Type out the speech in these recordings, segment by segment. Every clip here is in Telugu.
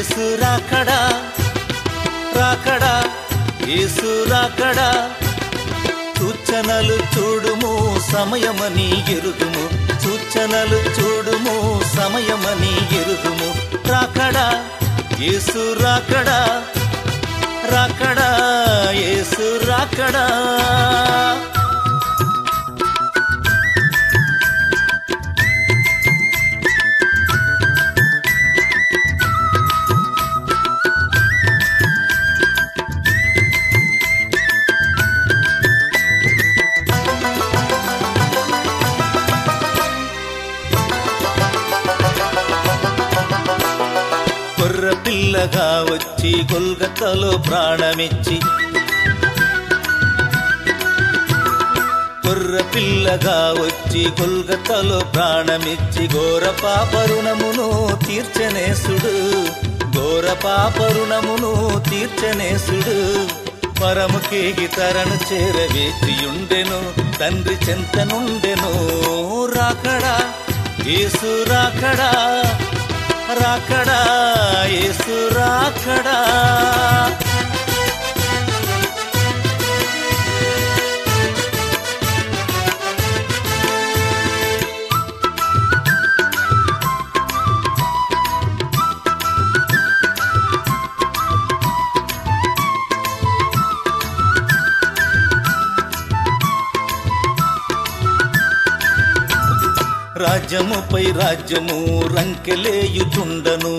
యేసు రాకడా రాకడా యేసు రాకడా సూచనలు చూడుము సమయమని ఎరుగుము సూచనలు చూడుము సమయమని ఎరుగుము రాకడా యేసు రాకడా రాకడా యేసు రాకడా కొర్ర పిల్లగా వచ్చి గొల్గతలో ప్రాణమిచ్చి కొర్ర పిల్లగా వచ్చి గొల్గతలో ప్రాణమిచ్చి ఘోర పాపరుణమును తీర్చనేసుడు ఘోర పాపరుణమును తీర్చనేసుడు పరముకేగి తరణు చేరవేచియుండెను తండ్రి చెంతనుండెను రాకడా యేసు రాకడా రాకడా యేసు రాకడా రాజ్యముపై రాజ్యము రంకెలేయుచుండను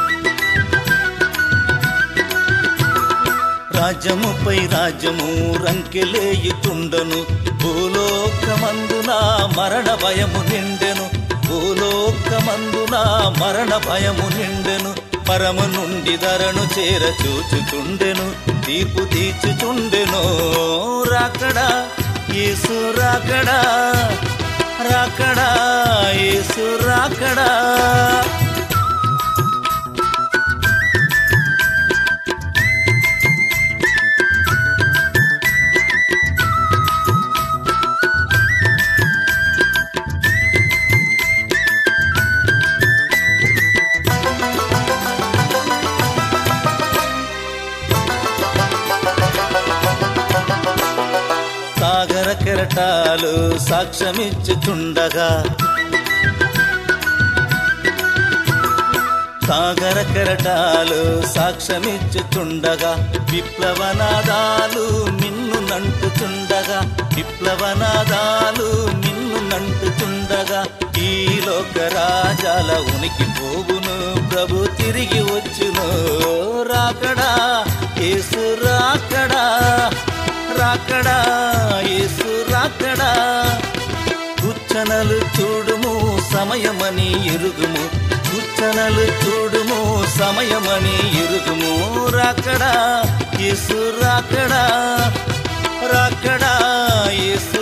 రాజ్యముపై రాజ్యము రంకెలేయుచుండను భూలోకమందున మరణ భయము నిండెను భూలోకమందున మరణ భయము నిండెను పరము నుండి ధరను చేర చూచుచుండెను తీర్పు తీర్చుచుండెను రాకడా యేసు రాకడా రాకడా యేసు రాకడా సాగర కెరటాలు సాక్ష్యమిచ్చుచుండగా సాగర కెరటాలు సాక్ష్యమిచ్చుచుండగా విప్లవనాదాలు మిన్ను నంటుచుండగా విప్లవనాదాలు మిన్ను నంటుచుండగా ఈ లోక రాజాల ఉనికి పోవును ప్రభు తిరిగి వచ్చును రాకడా యేసు రాకడా రాకడా యేసు రాకడా సూచనలు చూడుము సమయమని ఎరుగుము సూచనలు చూడుము సమయమని ఎరుగుము రాకడా యేసు రాకడా రాకడా యేసు